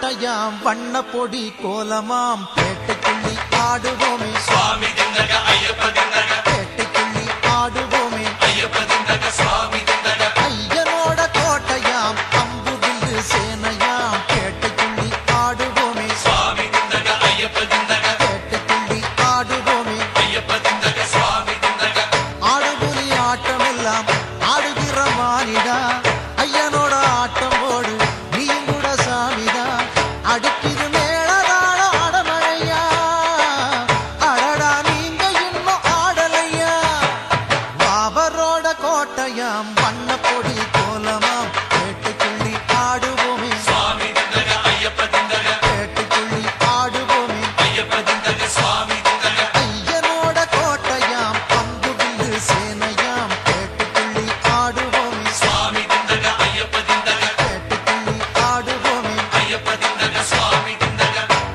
கோட்டையாம் வண்ண பொடி கோலமாம் பேட்டைக்குள்ளி ஆடுவோமே சுவாமி திந்தக ஐயப்ப திந்தக பேட்டைக்குள்ளி ஆடுவோமே ஐயப்ப திந்தக சுவாமி திந்தக ஐயனோட கோட்டையாம் அம்பு வில்லு சேனையாம் பேட்டைக்குள்ளி ஆடுவோமே சுவாமி திந்தக ஐயப்ப திந்தக பேட்டைக்குள்ளி ஆடுவோமே ஐயப்ப திந்தக சுவாமி திந்தக ஆடுபுலி ஆட்டமெல்லாம் ஆடுகிற மானிடா ஐயனோட ஆட்டம் போடு நீயும் கூட சாமிதா அடிக்குது மேளதாளம் அடமழையா அடடா நீங்க இன்னும் ஆடலையா பாபரோட கோட்டையாம் வண்ண பொடி கோலமாம் கேட்டுக்குள்ளி ஆடுவோமே சுவாமி திந்தக ஐயப்ப திந்தக கேட்டுக்குள்ளி ஆடுவோமே ஐயப்ப திந்தக சுவாமி திந்தக ஐயனோட கோட்டையாம் பங்கு வில்லு சேனையாம் கேட்டுக்குள்ளி ஆடுவோமே சுவாமி திந்தக ஐயப்ப திந்தக கேட்டுக்குள்ளி ஆடுவோமே ஐயப்ப திந்தக சுவாமி திந்தக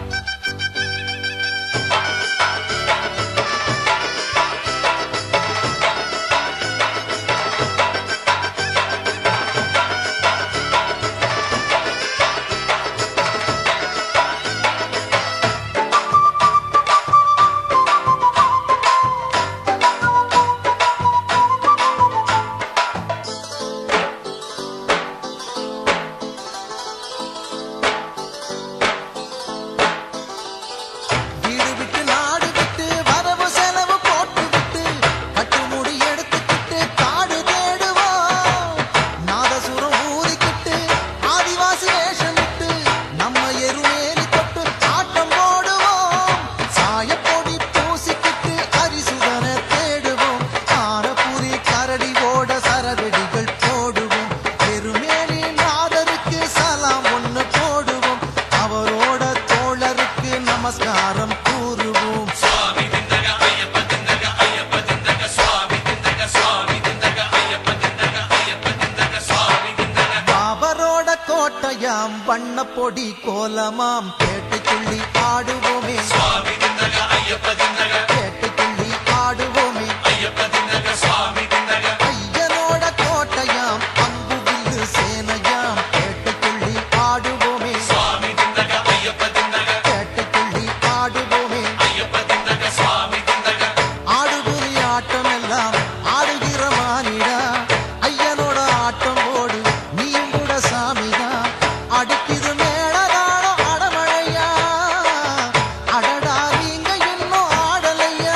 வீடு விட்டு நாடு விட்டு வரவு செலவு போட்டு விட்டு கட்டுமுடி எடுத்துக்கிட்டு காடு தேடுவோம் நாதசுரம் ஊதிக்கிட்டு ஆதிவாசி வேஷம் விட்டு நம்ம எருமேலி தொட்டு ஆட்டம் போடுவோம் சாயப்பொடி பூசிக்கிட்டு அரிசுதனை தேடுவோம் ஆரப்புரி கரடி ஓட சரவெடிகள் போடுவோம் எருமேலி நாதருக்கு சலாம் ஒண்ணு போடுவோம் அவரோட தோழருக்கு நமஸ்காரம் கூறுவோம் சுவாமி திந்தக ஐயப்ப திந்தக ஐயப்ப திந்தக சுவாமி திந்தக சுவாமி திந்தக ஐயப்ப திந்தக ஐயப்ப திந்தக சுவாமி திந்தக பாபரோட கோட்டையாம் வண்ண பொடி கோலமாம் கேட்டுக்குள்ளி ஆடுவோமே சுவாமி திந்தக ஐயப்ப திந்தக கேட்டுக்குள்ளி ஆடுவோமே ஐயப்ப திந்தக சுவாமி திந்தக ஐயனோட கோட்டையாம் அம்பு வில்லு சேனையாம் கேட்டுக்குள்ளி ஆடுவோமே சுவாமி திந்தக ஐயப்ப திந்தக கேட்டுக்குள்ளி ஆடுவோமே ஐயப்ப திந்தக சுவாமி திந்தக ஆடுபுலி ஆட்டமெல்லாம் ஆடுகிற மானிடா ஐயனோட ஆட்டம் போடு நீயும் கூட சாமிதா அடிக்குது மேளதாளம் அடமழையா அடடா நீங்க இன்னும் ஆடலையா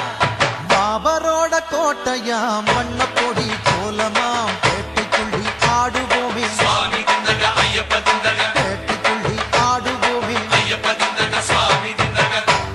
பாபரோட கோட்டையாம் வண்ண பொடி கோலமாம் பேட்டைக்குள்ளி ஆடுவோமே சுவாமி திந்தக ஐயப்ப திந்தக பேட்டைக்குள்ளி ஆடுவோமே ஐயப்ப திந்தக சுவாமி திந்தக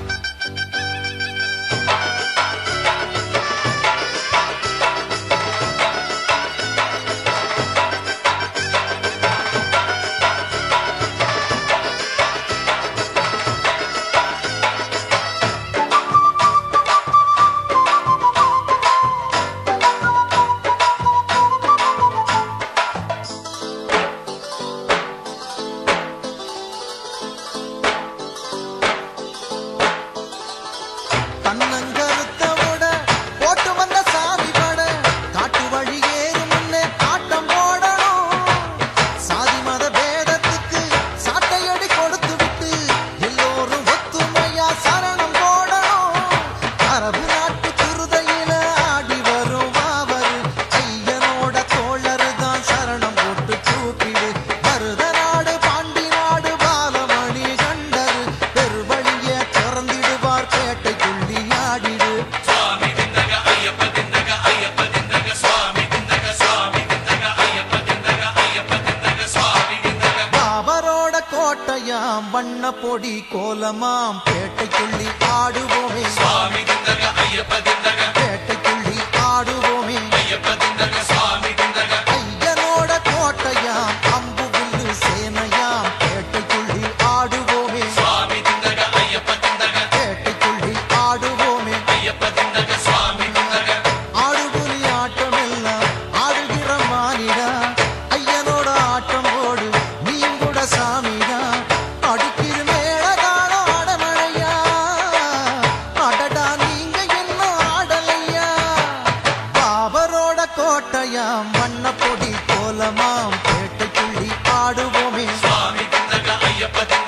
கண்ணங்கருத்தவோட போட்டு வந்த சாமி பட காட்டு வழி ஏறும் முன்னே ஆட்டம் போடணும் சாதி மத பேதத்துக்கு சாட்டையடி கொடுத்து விட்டு எல்லோரும் ஒத்துமையா சரணம் போடணும் அரபு நாட்டு குருதையில ஆடி வரும் மாவரு ஐயனோட தோழரு தான் சரணம் போட்டு தூக்கிடு மருத நாடு பாண்டி நாடு பாலமணி கண்டரு பெருவழிய திறந்திடுவார் பேட்டைக்குள்ளி ஆடிடு சுவாமி திந்தக ஐயப்ப திந்தக ஐயப்ப திந்தக சுவாமி திந்தக சுவாமி திந்தக ஐயப்ப திந்தக ஐயப்ப திந்தக சுவாமி திந்தக பாபரோட கோட்டையாம் வண்ண பொடி கோலமாம் பேட்டைக்குள்ளி ஆடுவோமே சுவாமி திந்தக ஐயப்ப திந்தக பேட்டைக்குள்ளி ஆடுவோமே ஐயப்ப திந்தக சுவாமி திந்தக ஐயனோட கோட்டையாம் அம்பு வில்லு சேனையாம் பேட்டைக்குள்ளி ஆடுவோமே சுவாமி திந்தக ஐயப்ப திந்தக பேட்டைக்குள்ளி ஆடுவோமே ஐயப்ப திந்தக சுவாமி திந்தக ஆடுபுலி ஆட்டமெல்லாம் ஆடுகிற மானிடா ஐயனோட ஆட்டம் போடு நீயும் கூட சாமிடா அடிக்கிற மேளதாளம் அடமழையா அடடா நீங்க என்ன ஆடலையா பாபரோட கோட்டையாம் வண்ண பொடி கோலமாம் பேட்டைக்குள்ளி ஆடுவோமே சுவாமி திந்தக ஐயப்ப திந்தக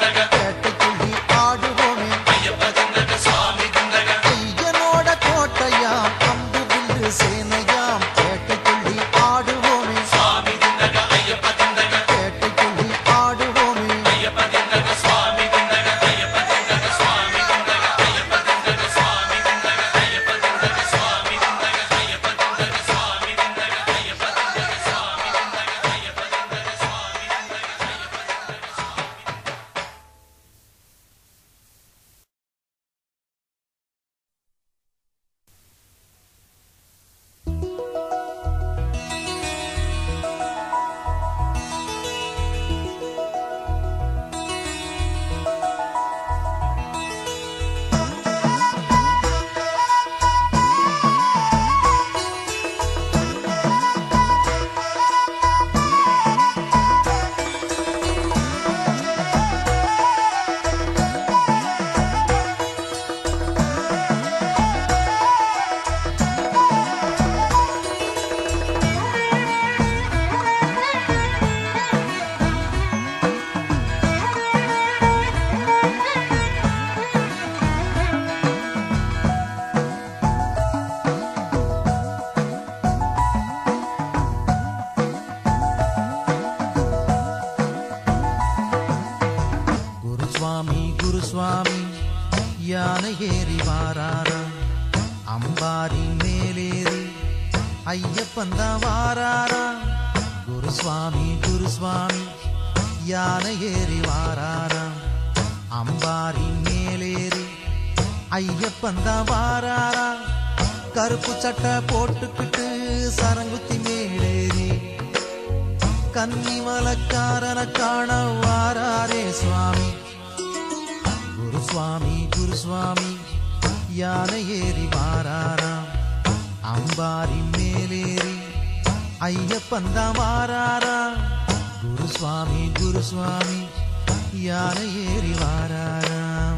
யானை ஏறி வாராராம் அம்பாரி மேலேறி ஐயப்பன் தான் வாராராம் குருசுவாமி குருசுவாமி யானை ஏறி வாராராம் அம்பாரி மேலேறி ஐயப்பன் தான் வாராராம் கருப்பு சட்டை போட்டுக்கிட்டு சரங்குத்தி மேலேறி கன்னி மலக்காரன காண வாராரே சுவாமி குரு சுவாமி குரு சுவாமி யானை ஏறி வாராராம் அம்பாரி மேலேறி ஐயப்பன் தான் வாராராம் குரு சுவாமி குரு சுவாமி யானை ஏறி வாராராம்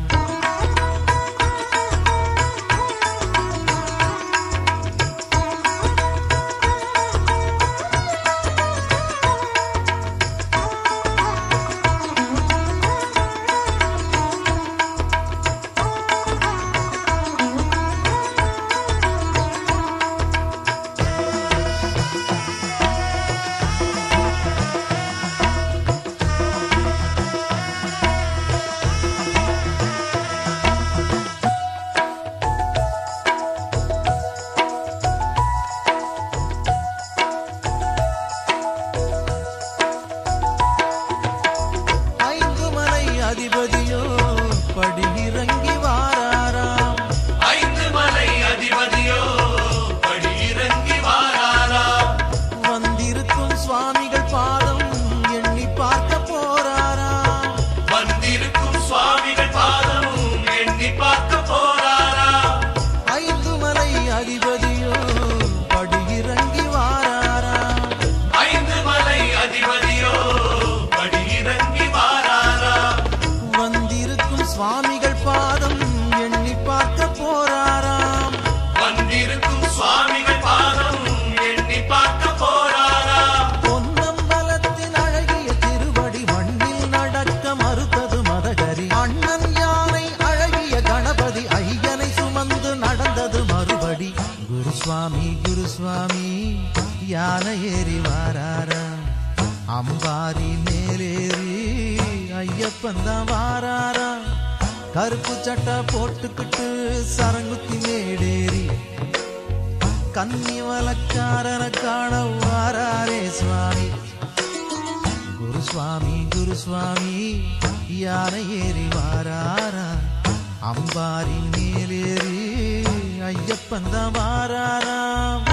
ஐந்து மலை அதிபதியோ படி இறங்கி வாராராம் ஐந்து மலை அதிபதியோ படி இறங்கி வாராராம் வந்திருக்கும் சுவாமிகள் பாதம் எண்ணி பார்க்க போறாராம் வந்திருக்கும் சுவாமிகள் பாதம் எண்ணி பார்க்க போறாராம் ஐந்து மலை அதிபதியோ படி இறங்கி வாராராம் ஐந்து மலை அதிபதியோ படி இறங்கி வாராராம் வந்திருக்கும் சுவாமிகள் பாதம் எண்ணி பார்க்க போறாராம் வந்திருக்கும் சுவாமிகள் பாதம் எண்ணி பார்க்க போறாராம் பொன்னம்பலத்தின் அழகிய திருவடி மண்ணில் நடக்க மறுத்தது மதகரி அண்ணன் யானை அழகிய கணபதி ஐயனை சுமந்து நடந்தது மறுபடி குருசுவாமி குருசுவாமி யானை ஏறி வாராராம் அம்பாரி மேலேறி ஐயப்பன் தான் வாராராம் கருப்பு சட்டை போட்டுக்கிட்டு சரங்குத்தி மேடேறி கன்னி வலக்காரன காண வாராரே சுவாமி குரு சுவாமி குரு சுவாமி யானை ஏறி வாராரா அம்பாரி மேலேறி ஐயப்பன் தான் வாராராம்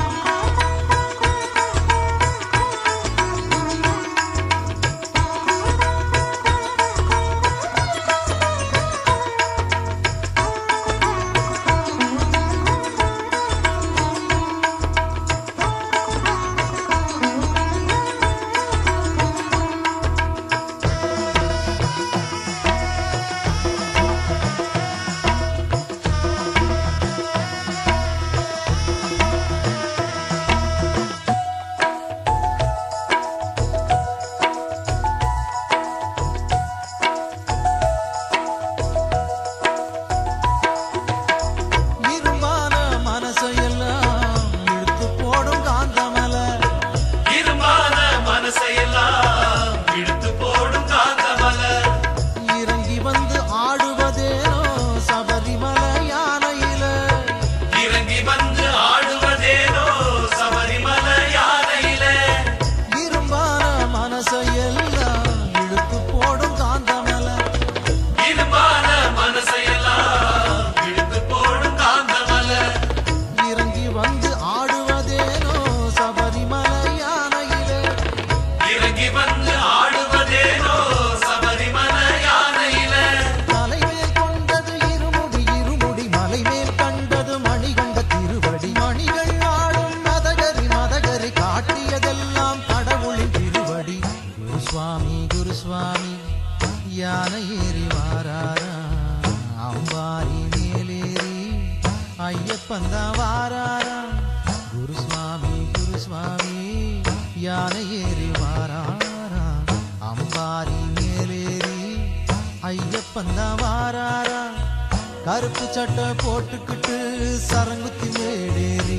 இரும்பான மனசையெல்லாம் இழுத்து போடும் காந்தமல இருமான மனசையெல்லாம் இழுத்து போடும் காந்தமலர் இறங்கி வந்து ஆடுவதேனோ சபரிமலை யானையில இறங்கி வந்து ஆடுவதேனோ சபரிமலை யானையில இரும்பான மனசையெல்லாம் இழுத்து போடும் காந்தமல இருமான மனசையெல்லாம் இழுத்து போடும் காந்தமலர் இறங்கி வந்து ஆடுவதேனோ சபரிமலை யானையில இறங்கி வந்து ஆடுவதேனோ சபரிமலை யானையில தலைமேல் கொண்டது இருமுடி இருமுடி மலைமேல் கண்டது மணிகண்ட திருவடி மணிகள் ஆடும் மதகரி மதகரி காட்டியதெல்லாம் கடவுளின் திருவடி குருசுவாமி குருசுவாமி யானை ஏறி வாராரா அம்பாரி மேலேறி ஐயப்பன் தான் வாராரா குருசுவாமி குருசுவாமி யானை ஏறி வாராரா அம்பாரி மேலேறி ஐயப்பன் தான் வாராரா கருப்பு சட்டை போட்டுக்கிட்டு சரங்குத்தி மேடேறி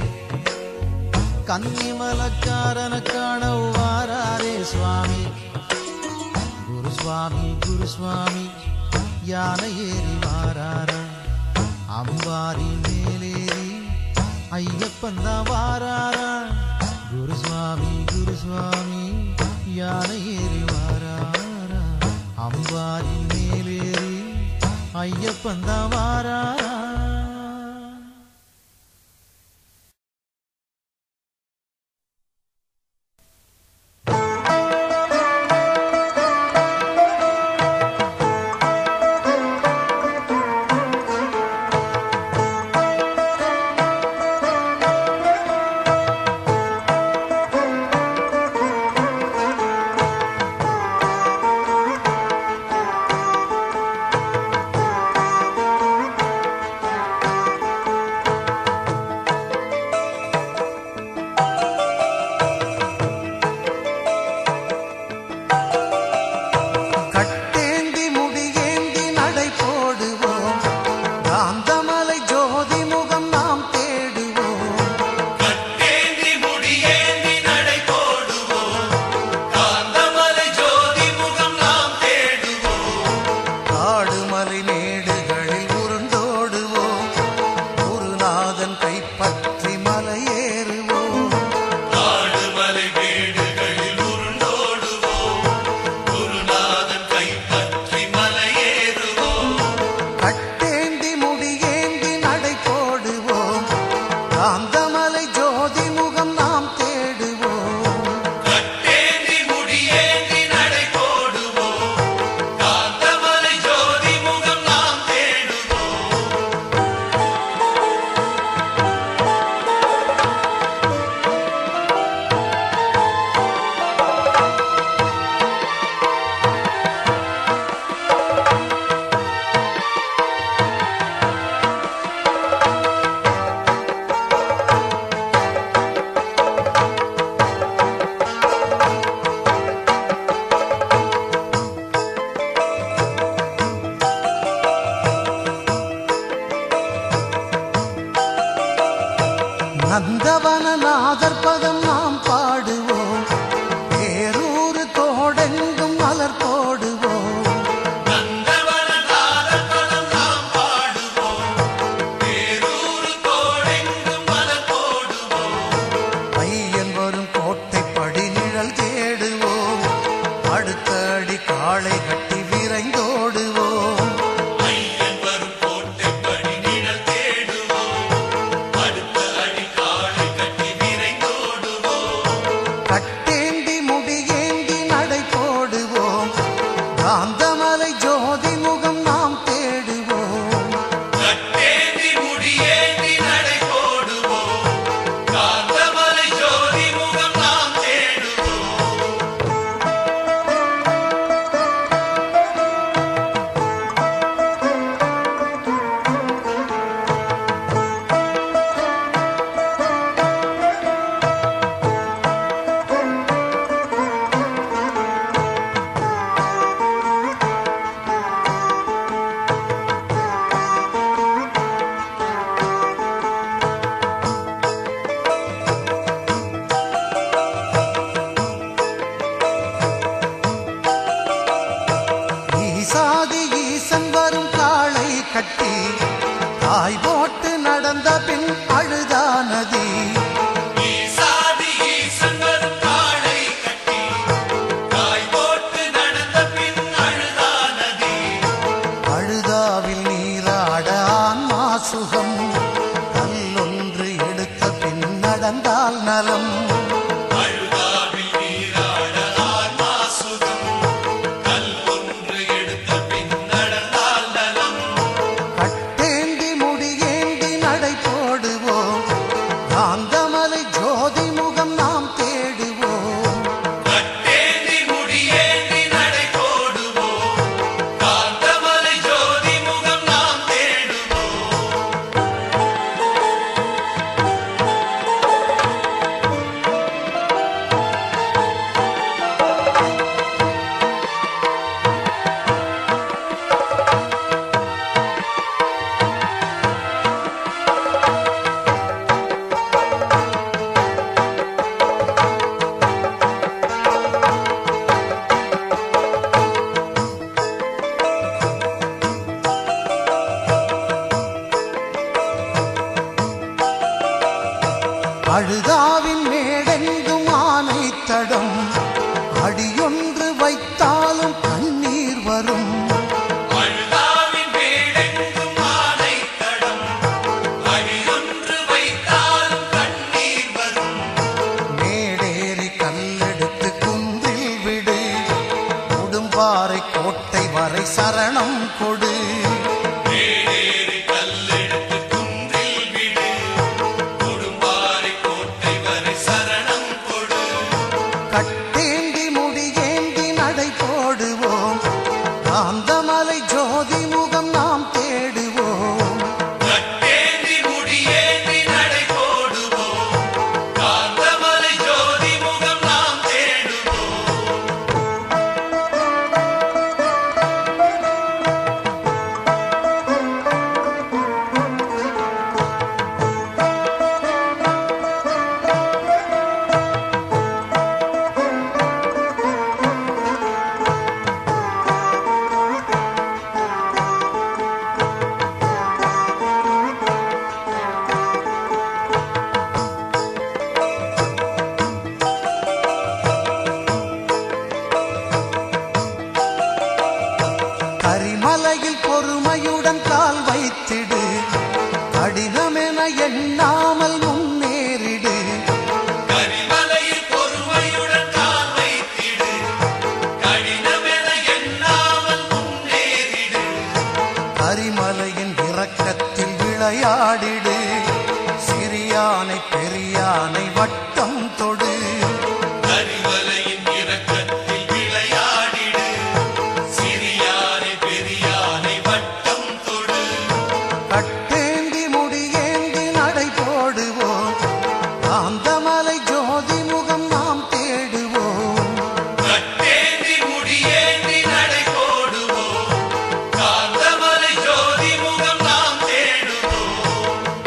கன்னி மலக்காரன காண வாராரே சுவாமி குரு சுவாமி குரு சுவாமி யானை ஏறி வாராரா அம்பாரி மேலேறி ஐயப்பன் தான் வாராரா குருசுவாமி குருசுவாமி யானை ஏறி வாராரா அம்பாரி மேலேறி ஐயப்பன் தான் வாராரா கட்டேந்தி முடியேந்தி நடை போடுவோம் காந்தமலை ஜோதி முகம் நாம் தேடுவோம் கட்டேந்தி முடியேந்தி நடை போடுவோம் காந்தமலை ஜோதி முகம் நாம் தேடுவோம் காடுமலை மேடுகளில் உருண்டோடுவோம் குருநாதன் கைப்பற்றி மலையேறுவோம் ஆடுமலை மேடுகளில் உருண்டோடுவோம் குருநாதன் கைப்பற்றி மலையேறுவோம் கட்டேந்தி முடியேந்தி நடை போடுவோம் காந்தமலை ஜோதி முகம் நாம் தேடுவோம் கட்டேந்தி முடியேந்தி நடை போடுவோம் காந்தமலை ஜோதி முகம் நாம் தேடுவோம் நந்தவன நாதர் பதம் நாம் பாடுவோம் பேரூர் தோடெங்கும் மலர் போடுவோம் நந்தவனநாதர் பதம் நாம் பாடுவோம் பேரூர் தோடெங்கும் மலர் போடுவோம் பையன் வரும் கோட்டை படி நிழல் தேடுவோம் அடுத்த அடி காளை கட்டி விரைந்தோடுவோம் ஐயன் வரும் கோட்டைப்படி நிழல் தேடுவோம் அடுத்த அடி காலை கட்டி விரைந்தோடுவோம் கட்டேந்தி முடியேந்தி நடை போடுவோம் காந்தமலை ஜோதி முகம் நாம் தேடுவோம் கட்டேந்தி முடியேந்தி நடை போடுவோம் காந்தமலை ஜோதி முகம் நாம் தேடுவோம் ஈசாதி ஈசன் வரும் காளை கட்டி தாய் போட்டு நடந்த பின் அழுதா நதி ஈசாதி ஈசன் வரும் காளை கட்டி காய் போட்டு நடந்த பின் அழுதா நதி அழுதாவில் நீராட ஆன்மா சுகம் கல்லொன்று எடுத்த பின் நடந்தால் நலம் அழுதாவில் நீராட ஆன்மா சுகம் கல் ஒன்று எடுத்த பின் நடந்தால் நலம் கட்டேந்தி முடியேந்தி நடை போடுவோம் தடம் அடியொன்று வைத்தாலும் கண்ணீர் வரும் அழுதாவின் மேடெங்கும் ஆனை தடம் அடியொன்று வைத்தாலும் கண்ணீர் வரும் மேடேறி கல்லெடுத்து குன்றில் விடு உடும்பாறை கோட்டை வரை சரணம் கொடு மேடேறி கல்லெடுத்து குன்றில் விடு கொடும்பாறை கோட்டை வரை சரணம் கொடு கட்டேந்தி முடியேந்தி நடை போடுவோம் காந்தமலை ஜோதி முகம் நாம் தேடுவோம் கட்டேந்தி முடியேந்தி நடை போடுவோம் காந்தமலை ஜோதி முகம் நாம் தேடுவோம் கரிமலையில் பொறுமையுடன் கால் வைத்திடு கடினமென எண்ணாமல் முன்னேறிடு கரிமலையில் பொறுமையுடன் கால் வைத்திடு கடினமென எண்ணாமல் முன்னேறிடு கரிமலையின் இறக்கத்தில் விளையாடிடு சிறியானை பெரியானை வட்டம் தொடு கரிமலையின் இரக்கத்தில் விளையாடிடு சிறியானை பெரியானை வட்டம் தொடு கட்டேந்தி முடியேந்தி நடை போடுவோம் காந்தமலை ஜோதி முகம் நாம் தேடுவோம் கட்டேந்தி முடியேந்தி நடை போடுவோம் காந்தமலை ஜோதி முகம் நாம் தேடுவோம்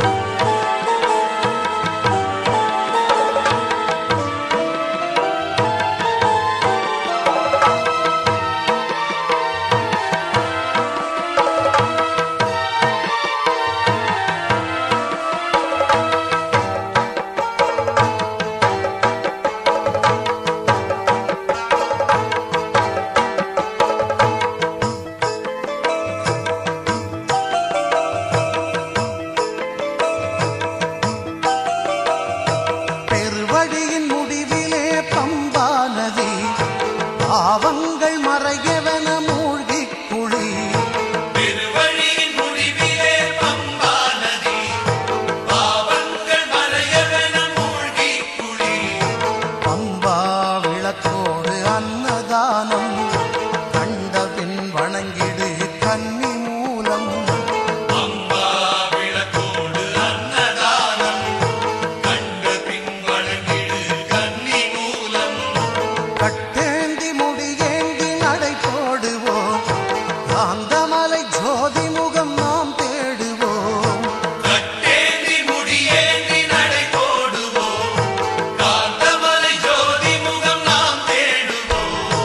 பெருவழியின் முடிவிலே பம்பா நதி பாவங்கள் மறையவென மூழ்கிக் குழி திருவழியின் முடிவிலே பம்பா நதி பாவங்கள் மறையவென மூழ்கி குழி பம்பா விளக்கோடு அன்னதானம் கண்டபின் வணங்கிடு கன்னி மூலம் அம்பா விளக்கோடு அன்னதானம் கண்ட பின் வழங்கிடு கன்னி மூலம் கட்டேந்தி முடியேந்தி நடை போடுவோம் காந்தமலை ஜோதி முகம் நாம் தேடுவோம் கட்டேந்தி முடியேந்தி நடை போடுவோம் காந்தமலை ஜோதி முகம் நாம் தேடுவோம்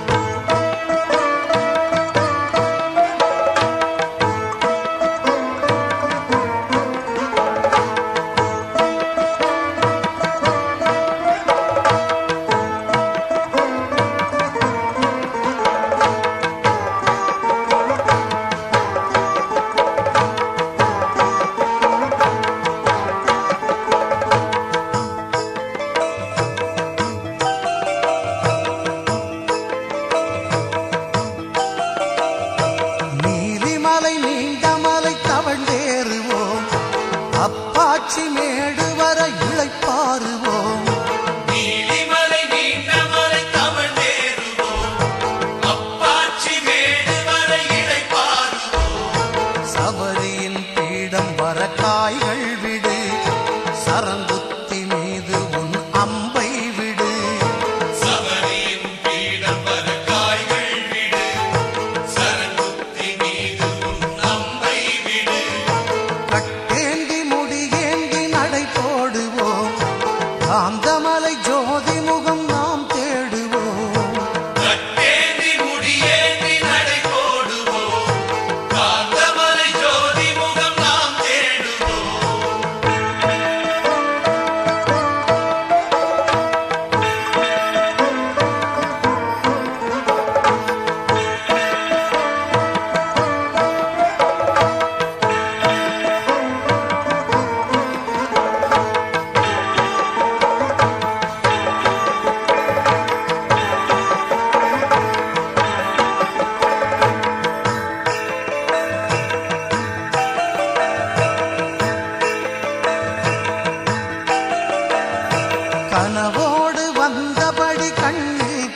நீலிமலை நீண்டமலை தவழ்ந்தேறுவோம் அப்பாச்சி மேடு வர இளைப்பாறுவோம் நீலிமலை நீண்டமலை தவழ்ந்தேறுவோம் அப்பாச்சி மேடு வரை இளைப்பாறுவோம் சபரியின் பீடம் வர காய்கள் விடு சரங்குத்தி மீது உன் அம்பை விடு சபரியின் பீடம் வர காய்கள் விடு சரங்குத்தி மீது உன் அம்பை விடு கட்டேந்தி முடியேந்தி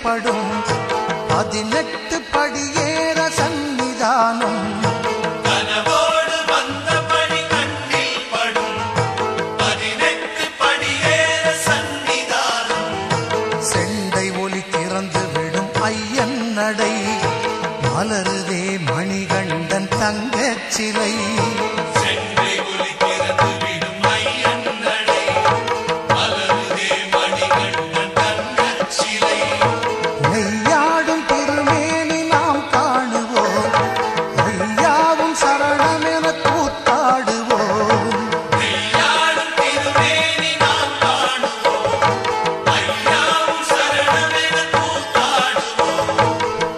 படும் பதினெட்டு படியேற சன்னிதானம் கனவோடு வந்த படி கண்ணில் படும் பதினெட்டு படியேற சன்னிதானம் செண்டை ஒலி திறந்து விடும் ஐயன் நடை மலருதே மணிகண்டன் தங்கச் சிலை சென்றை ஒலிக்கிறது விடும் ஐயன் நடை மலருதே மணிகண்டன் தங்கச் சிலை நெய்யாடும் திருமேனி நாம் காணுவோம் ஐயாவும் சரணமென கூத்தாடுவோம் மெய்யாடும் திருமேனி நாம் காணுவோம் ஐயாவும் சரணமென கூத்தாடுவோம்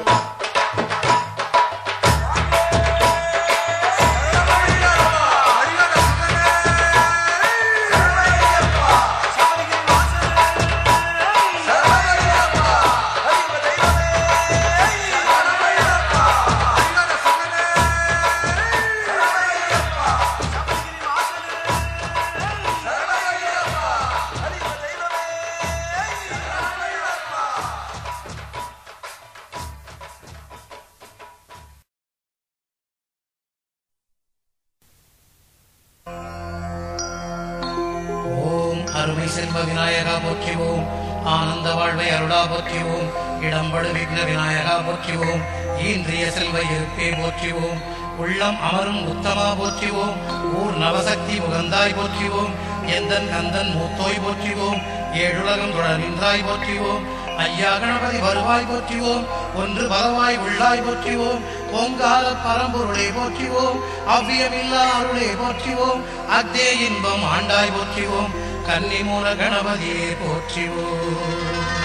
ஓம் அருமை செல்வ விநாயகா போற்றிவோம் ஆனந்த வாழ்வை அருளா போற்றிவோம் இடம்படு விக்ன விநாயகா போற்றிவோம் ஈன்றிய செல்வ இருப்பே போற்றிவோம் உள்ளம் அமரும் உத்தமா போற்றிவோம் ஊர் நவசக்தி முகந்தாய் போற்றிவோம் எந்தன் கந்தன் மூத்தோய் போற்றிவோம் ஏழுலகம் தொடர் நின்றாய் போற்றிவோம் ஐயா கணபதி வருவாய் போற்றிவோம் ஒன்று பலவாய் உள்ளாய் போற்றிவோம் ஓங்கார பரம்பொருளை போற்றிவோம் அவ்வியமில்லா அருளை போற்றிவோம் அத்தே இன்பம் ஆண்டாய் போற்றிவோம் கன்னிமூல கணபதியே போற்றிவோம்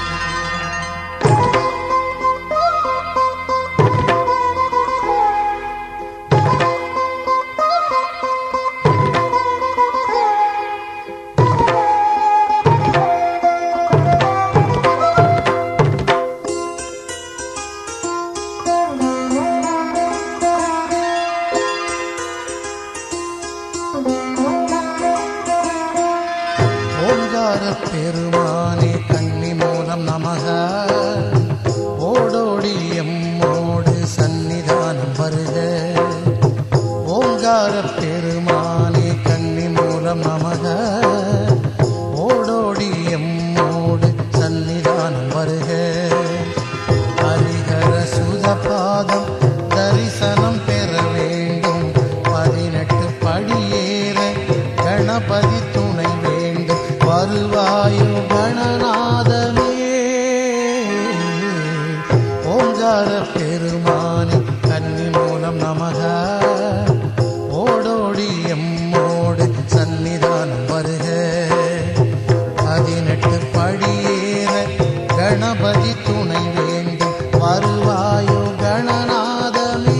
ஓங்கார பெருமானே கன்னி மூலம் நமக ஓடோடி எம்மோடு சந்நிதானம் வருக ஓங்கார பெருமானே கன்னி மூலம் நமக ஓடோடி எம்மோடு சந்நிதானம் வருக ஹரிஹர சுதபாதம் தரிசனம் பெற வேண்டும் பதினெட்டு படியேற கணபதி துணை வேண்டும் வருவாயு கணநாதமே ஓங்கார பெருமானி கன்னி மூலம் நமக ஓடோடி எம்மோடு சந்நிதானம் வருக பதினெட்டு படியேற கணபதி துணை வேண்டும் வருவாயோ கணநாதமே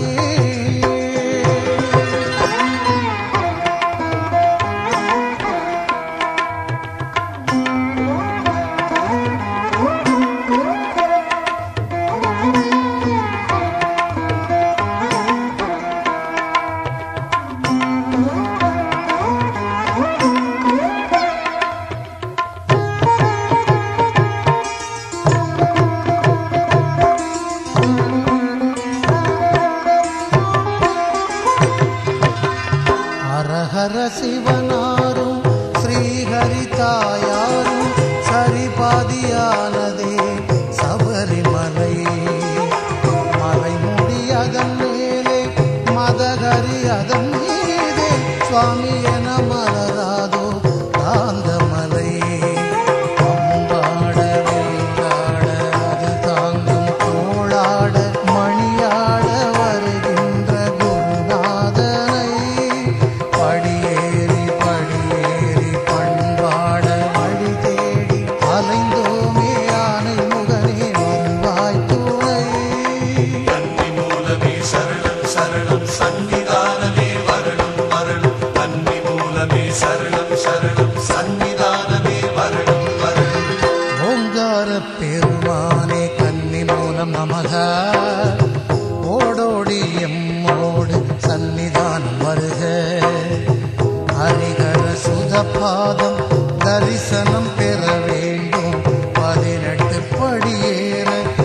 ஹரஹர சிவனாரும் ஸ்ரீஹரி தாயாரும் சரிபாதியானதே சபரிமலை மலைமுடி அதன் மேலே மதகரி அதன் மீதே சுவாமி என மலராதோ காந்தமலை அம்பாட வெள்ளாட அது தாங்கும் தோளாட மணியாட வருகின்ற குருநாதனை படியேறி படியேறி பண்பாட வழி தேடி அலைந்தோமே ஆனை முகனே வருவாய் துணை கன்னி மூலமே சரணம் சரணம் சன்னிதானமே வரணும் வரணும் கன்னி மூலமே சரணம் சரணம் சன்னிதானமே வரணும் வரணும் ஓங்கார பெருமானே கன்னி மூலம் நமக ஓடோடி எம்மோடு சந்நிதானம் வருக ஹரிகர சுதபாதம் தரிசனம் பெற வேண்டும் பதினெட்டு படியேற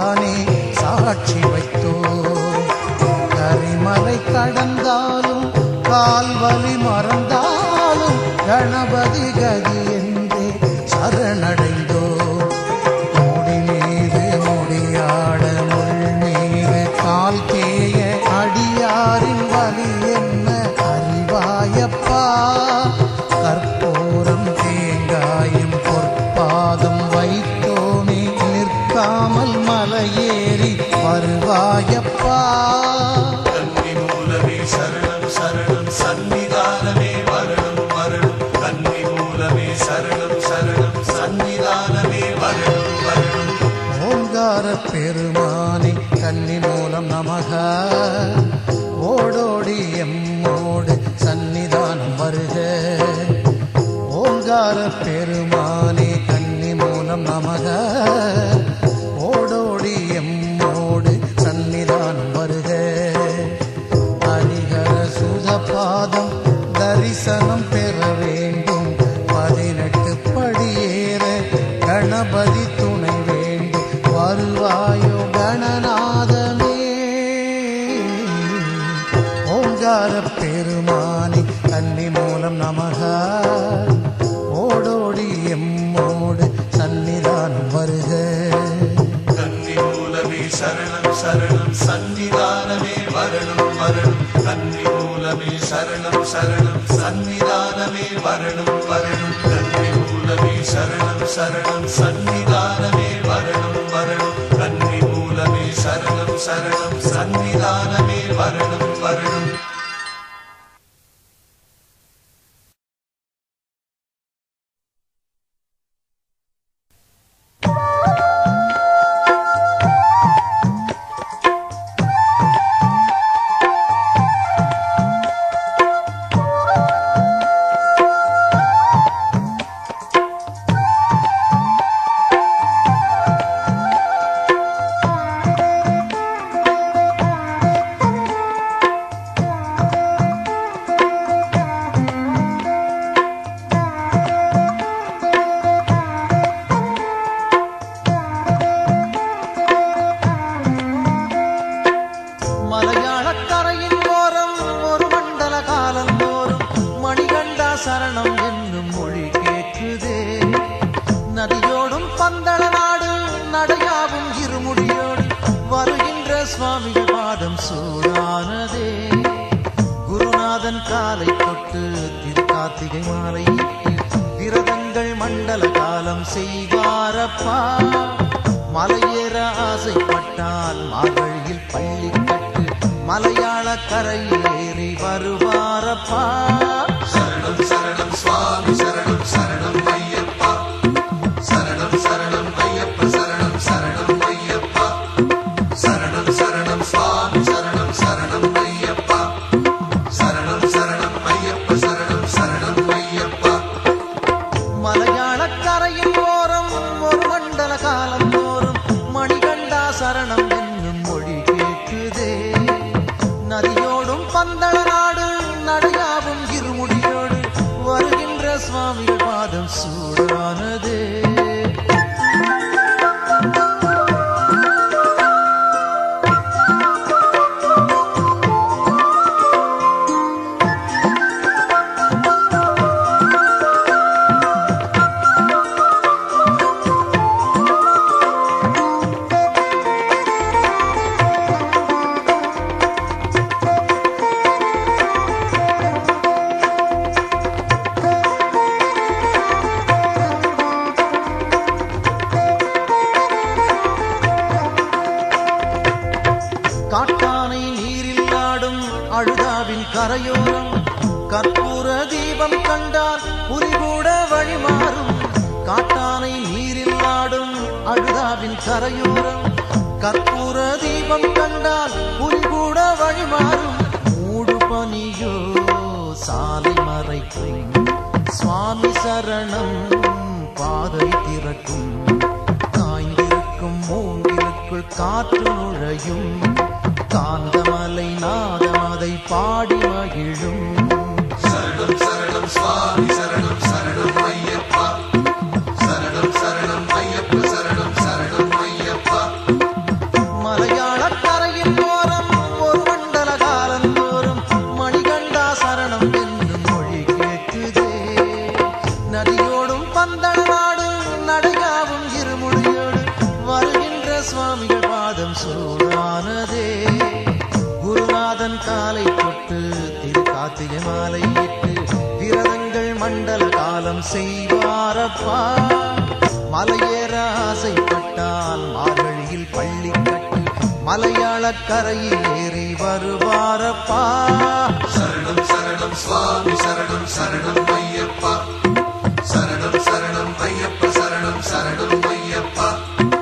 தானே சாட்சி வைத்தோம் கரிமலை கடந்தாலும் கால்வலி மறந்தாலும் கணபதி கதி என்றே சரணடைந்தோம் முடி மீது முடியாட முள் மீது கால் தேய அடியாரின் வலி என்ன அறிவாயப்பா கற்பூரம் தேங்காயும் பொற்பாதம் வைத்தோமே நிற்காமல் மலையேறி வருவாயப்பா கன்னி மூலமே சரணம் சரணம் சன்னிதானமே வரணும் வரணும் கன்னி மூலமே சரணம் சரணம் சன்னிதானமே வரணும் வரணும் ஓங்கார பெருமானே கன்னி மூலம் நமக ஓடோடி எம்மோடு சந்நிதானம் வருக ஓங்கார பெருமானே கன்னி மூலம் நமக ஓடோடி எம்மோடு சந்நிதானம் வருக ஹரிஹர சுத பாதம் தரிசனம் பெற வேண்டும் பதினெட்டு படியேற கணபதி துணை வேண்டும் வருவாயோ கணநாதமே ஓங்கார பெருமானி கன்னி மூலம் நமக ஓடோடி எம்மோடு சந்நிதானம் வருக கன்னி மூலமே சரணம் சரணம் சன்னிதானமே வரணும் வரணும் கன்னி மூலமே சரணம் சரணம் சன்னிதானமே வரணும் வரணும் கன்னி மூலமே சரணம் சரணம் சன்னிதானமே வரணும் வரணும் கன்னி மூலமே சரணம் சரணம் சன்னிதானமே வரணும் வரணும் மலையாளக்கரையின் ஓரம் ஒரு மண்டல காலம் தோறும் மணிகண்டா சரணம் என்னும் மொழி கேட்குதே நதியோடும் பந்தள நாடு நடையாவும் இருமுடியோடு வருகின்ற சுவாமிகள் பாதம் சூடானதே குருநாதன் காலை தொட்டு திருக்கார்த்திகை மாலை விரதங்கள் மண்டல காலம் செய்வாரப்பா மலையேற ஆசைப்பட்டால் மார்கழியில் பள்ளி கட்டு மலையாள கரையில் ஏறி வருவாரப்பா சரணம் சரணம் சுவாமி சரணம் சரணம் ஐயப்பா சரணம் சரணம் ஐயப்ப சரணம் சரணம் ஐயப்பா சரணம் சரணம் சுவாமி சரணம் சரணம் ஐயப்பா சரணம் சரணம் ஐயப்ப சரணம் சரணம் ஐயப்பா மலையாள கரையின் ஓரம் ஒரு மண்டல காலம் தோறும் மணிகண்டா சரணம் என்னும் மொழி கேட்குதே நதியோடும் பந்தள நாடு நடையாவும் இருமுடியோடு வருகின்ற சுவாமிகள் பாதம் சூடானதே காட்டானை நீரில் ஆடும் அழுதாவின் கரையோரம் கற்பூர தீபம் கண்டால் புலி கூட வழிமாறும் காட்டானை நீரில் ஆடும் அழுதாவின் கரையோரம் கற்பூர தீபம் கண்டால் புலி கூட வழிமாறும் மூடு பனியோ சாலை மறைக்கும் சுவாமி சரணம் பாதை திறக்கும் காய்ந்திருக்கும் மூங்கிலுக்குள் காற்று நுழையும் காந்தமலை நாதம் அதை பாடி மகிழும் சரணம் சரணம் சுவாமி சரணம் சரணம் ஐயப்பா சரணம் சரணம் ஐயப்ப சரணம் சரணம் ஐயப்பா சுவாமிகள் பாதம் சூடானதே குருநாதன் காலை தொட்டு திரு கார்த்திகை மாலை இட்டு விரதங்கள் மண்டல காலம் செய்வாரப்பா மலையேற ஆசைப்பட்டால் மார்கழியில் பள்ளி கட்டி மலையாள கரையில் ஏறி வருவாரப்பா சரணம் சரணம் சுவாமி சரணம் சரணம் ஐயப்பா சரணம் சரணம் ஐயப்ப சரணம் சரணம் ஐயப்பா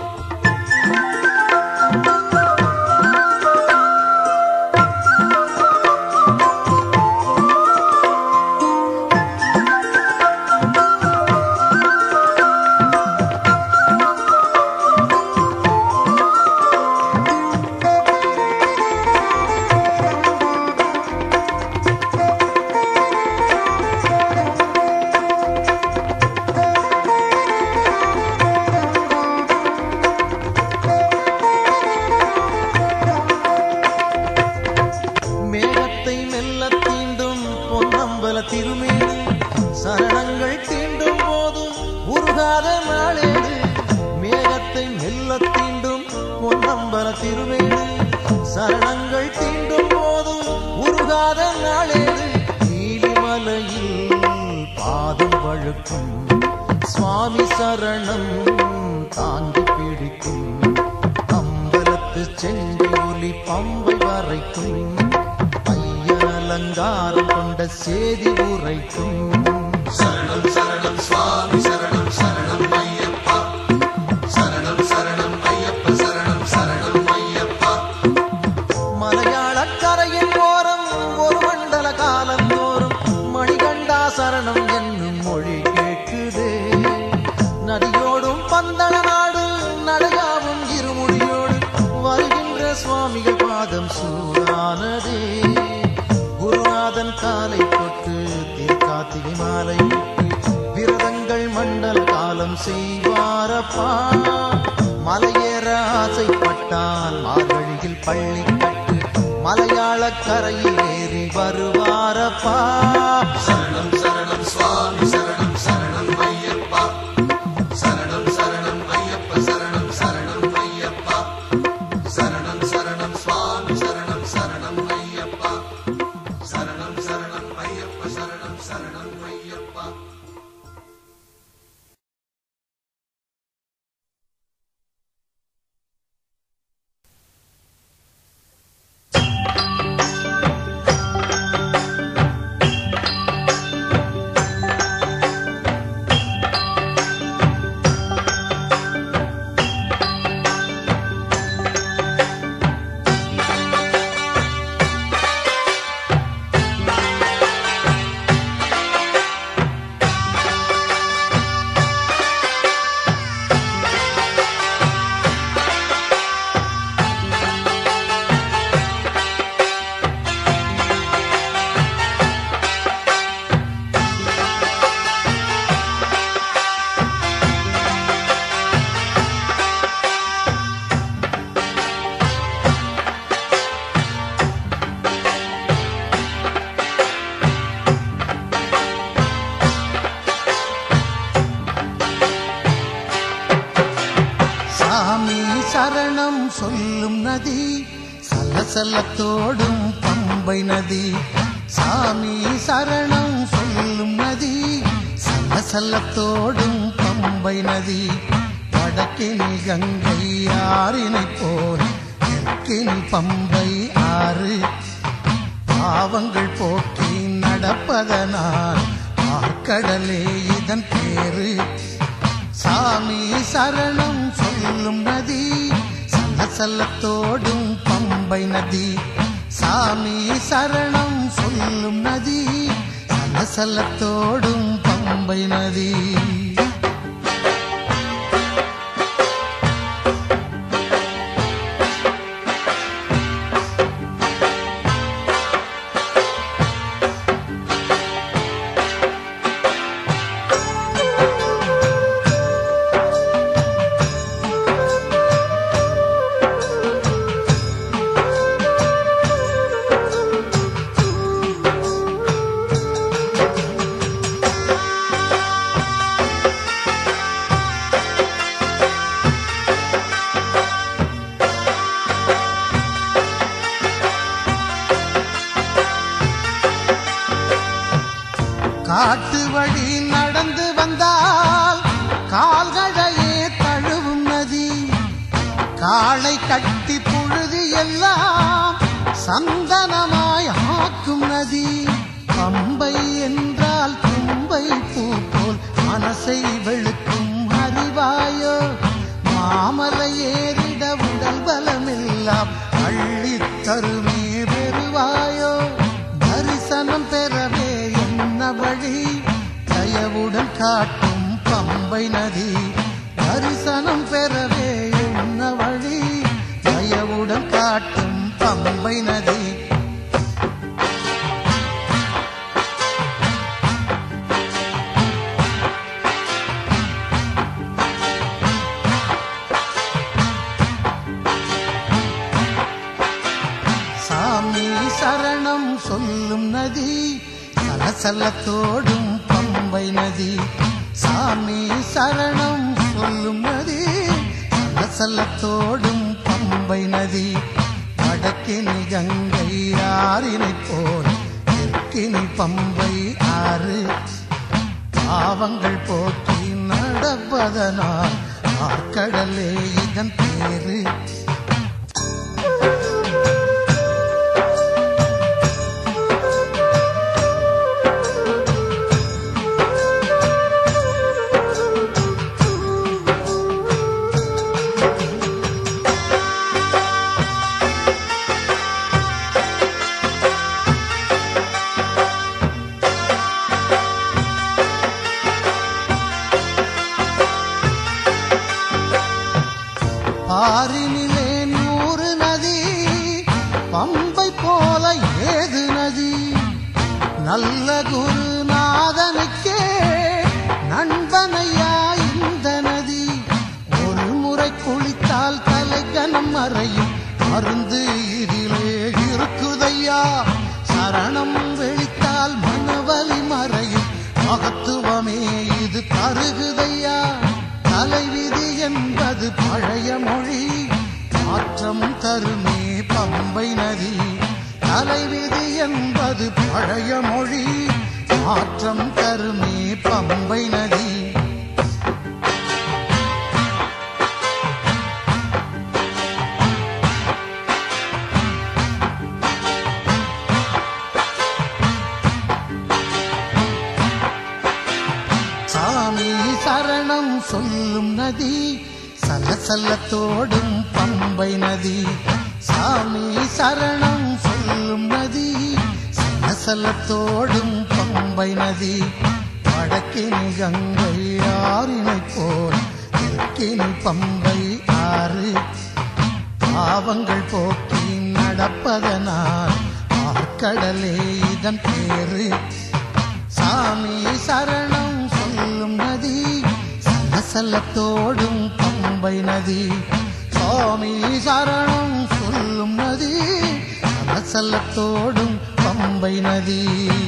மேகத்தை மெல்ல தீண்டும் பொன்னம்பல திருமேடு சரணங்கள் தீண்டும் போதும் உருகாத நாளேடு மேகத்தை மெல்ல தீண்டும் பொன்னம்பல திருமேடு சரணங்கள் தீண்டும் போதும் உருகாத நாளேடு நீலிமலையில் பாதம் வழுக்கும் சுவாமி சரணம் தாங்கி பிடிக்கும் அம்பலத்து சென்று ஒலி பம்பை வரைக்கும் பையன் அலங்காரம் கொண்ட சேதி உரைக்கும் சரணம் சரணம் சுவாமி சரணம் சரணம் ஐயப்பா சரணம் சரணம் ஐயப்ப சரணம் சரணம் ஐயப்பா மலையாள கரையின் ஓரம் ஒரு மண்டல காலம் தோறும் மணிகண்டா சரணம் என்னும் மொழி கேட்குதே நதியோடும் பந்தள நாடு நடையாவும் இருமுடியோடு வருகின்ற சுவாமிகள் பாதம் சூடானதே குருநாதன் காலை தொட்டு திருக்கார்த்திகை மாலை இட்டு விரதங்கள் மண்டல காலம் செய்வாரப்பா மலையேற ஆசைப்பட்டால் மார்கழியில் பள்ளி கட்டு மலையாள கரையில் ஏறி வருவாரப்பா சரணம் சரணம் சுவாமி சரணம் சரணம் ஐயப்பா சரணம் சரணம் ஐயப்ப சரணம் சரணம் ஐயப்பா சரணம் சரணம் சுவாமி சரணம் சரணம் ஐயப்பா சரணம் சரணம் ஐயப்ப சரணம் சரணம் ஐயப்பா சாமி சரணம் சொல்லும் நதி சலசலத்தோடும் பம்பை நதி சாமி சரணம் சொல்லும் நதி சலசலத்தோடும் பம்பை நதி வடக்கினி கங்கை ஆறினை போல் தெற்கினி பம்பை ஆறு பாவங்கள் போக்கி நடப்பதனால் ஆற்கடலே இதன் பேரு சாமி சரணம் சொல்லும் நதி சலசலத்தோடும் பம்பை நதி சாமி சரணம் சொல்லும் நதி சலசலத்தோடும் பம்பை நதி காட்டு வழி நடந்து வந்தால் கால்களையே தழுவும் நதி காளை கட்டி புழுதி எல்லாம் சந்தனமாய் ஆக்கும் நதி பம்பை என்றால் தும்பை பூ போல் மனசை வெளுக்கும் அறிவாயோ மாமலை ஏறிட உடல் பலமெல்லாம் அள்ளித் தருமே பெறுவாயோ தரிசனம் பெறவே என்ன வழி தயவுடன் காட்டும் பம்பை நதி தரிசனம் பெறவே என்ன வழி தயவுடன் காட்டும் பம்பை நதி சாமி சரணம் சொல்லும் நதி சலசலத்தோடும் பம்பை நதி சாமி சரணம் சொல்லும் நதி சலசலத்தோடும் பம்பை நதி வடக்கினி கங்கை ஆறினை போல் தெற்கினி பம்பை ஆறு பாவங்கள் போக்கி நடப்பதனால் ஆற்கடலே இதன் பேரு ஆறினிலே நூறு நதி பம்பை போல ஏது நதி நல்ல குருநாதனுக்கே நண்பனையா இந்த நதி ஒரு முறை குளித்தால் தலைக்கணம் மறையும் மருந்து இதிலே இருக்குதையா சரணம் வெளித்தால் மனவலி மறையும் மகத்துவமே இது தருகுதையா தலைவிதி என்பது பழைய மொழி மாற்றம் தருமே பம்பை நதி தலைவிதி என்பது பழைய மொழி மாற்றம் தருமே பம்பை நதி சாமி சரணம் சொல்லும் நதி சலசலத்தோடும் பம்பை நதி சாமி சரணம் சொல்லும் நதி சலசலத்தோடும் பம்பை நதி வடக்கினி கங்கை ஆறினை போல் தெற்கினி பம்பை ஆறு பாவங்கள் போக்கி நடப்பதனால் ஆற்கடலே இதன் பேரு சாமி சரணம் சொல்லும் நதி சலசலத்தோடும் பம்பை நதி சுவாமி சரணம் சொல்லும் நதி சலசலத்தோடும் பம்பை நதி